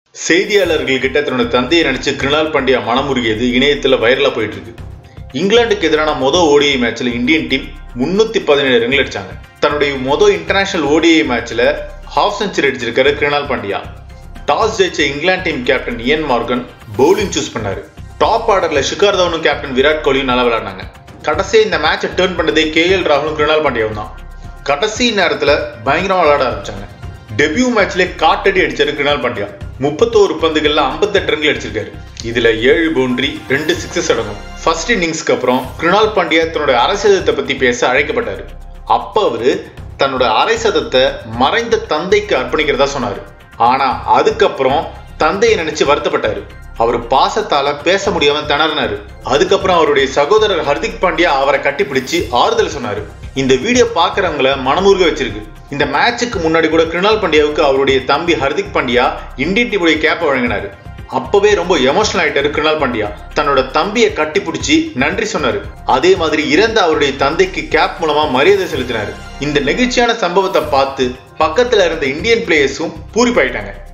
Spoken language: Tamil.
செய்தியாளர்கள் கிட்ட தன்னோட தந்தையை நினைச்சு கிருணால் பாண்டியா மனமுருகியது இணையத்துல வைரலா போயிட்டு இருக்கு இங்கிலாந்துக்கு எதிரான மொதல் ஓடிஐ மேட்ச்ல இந்தியன் டீம் முன்னூத்தி பதினேழு ரன்கள் அடிச்சாங்க தன்னுடைய மொதல் இன்டர்நேஷனல் ஓடிஐ மேட்ச்ல ஹாஃப் செஞ்சுரி அடிச்சிருக்காரு கிருணால் பாண்டியா டாஸ் ஜெயிச்ச England team captain Eoin Morgan bowling choose பண்ணாரு டாப் ஆர்டர்ல ஷிகர் தவனும் கேப்டன் விராட் கோலியும் நல்லா விளையாடினாங்க கடைசியா இந்த மேட்சை டேர்ன் பண்ணதே கே எல் ராகுலும் கிருணால் பாண்டியாவும் தான் கடைசி நேரத்துல பயங்கரமா விளையாட ஆரம்பிச்சாங்க டெபியூ மேட்ச்ல காட்டடி அடிச்சாரு கிருணால் பாண்டியா முப்பத்தோரு பந்துகள்ல ஐம்பத்தெட்டு ரன்கள் அடிச்சிருக்காரு இதுல ஏழு பவுண்டரி ரெண்டு சிக்ஸஸ் அடங்கும் ஃபர்ஸ்ட் இன்னிங்ஸ்க்கு அப்புறம் கிருணால் பாண்டியா தன்னோட அரை சதத்தை பத்தி பேச அழைக்கப்பட்டாரு அப்ப அவரு தன்னோட அரை சதத்தை மறைந்த தந்தைக்கு அர்ப்பணிக்கிறதா சொன்னாரு ஆனா அதுக்கப்புறம் தந்தையை நினைச்சு வருத்தப்பட்டாரு அவர் பாசத்தால பேச முடியாம திணறினாரு அதுக்கப்புறம் அவருடைய சகோதரர் ஹர்திக் பாண்டியா அவரை கட்டிப்பிடிச்சு ஆறுதல் சொன்னாரு இந்த வீடியோ பாக்குறவங்கள மனமுருக வச்சிருக்கு இந்த மேட்சுக்கு முன்னாடி கூட கிருணால் பாண்டியாவுக்கு அவருடைய தம்பி ஹர்திக் பாண்டியா இந்தியன் டீமுடைய கேப்பை வழங்கினாரு அப்பவே ரொம்ப எமோஷனல் ஆயிட்டாரு கிருணால் பாண்டியா தன்னோட தம்பியை கட்டிப்பிடிச்சு நன்றி சொன்னாரு அதே மாதிரி இறந்த அவருடைய தந்தைக்கு கேப் மூலமா மரியாதை செலுத்தினாரு இந்த நெகிழ்ச்சியான சம்பவத்தை பார்த்து பக்கத்துல இருந்த இந்தியன் பிளேயர்ஸும் பூரிப்பாயிட்டாங்க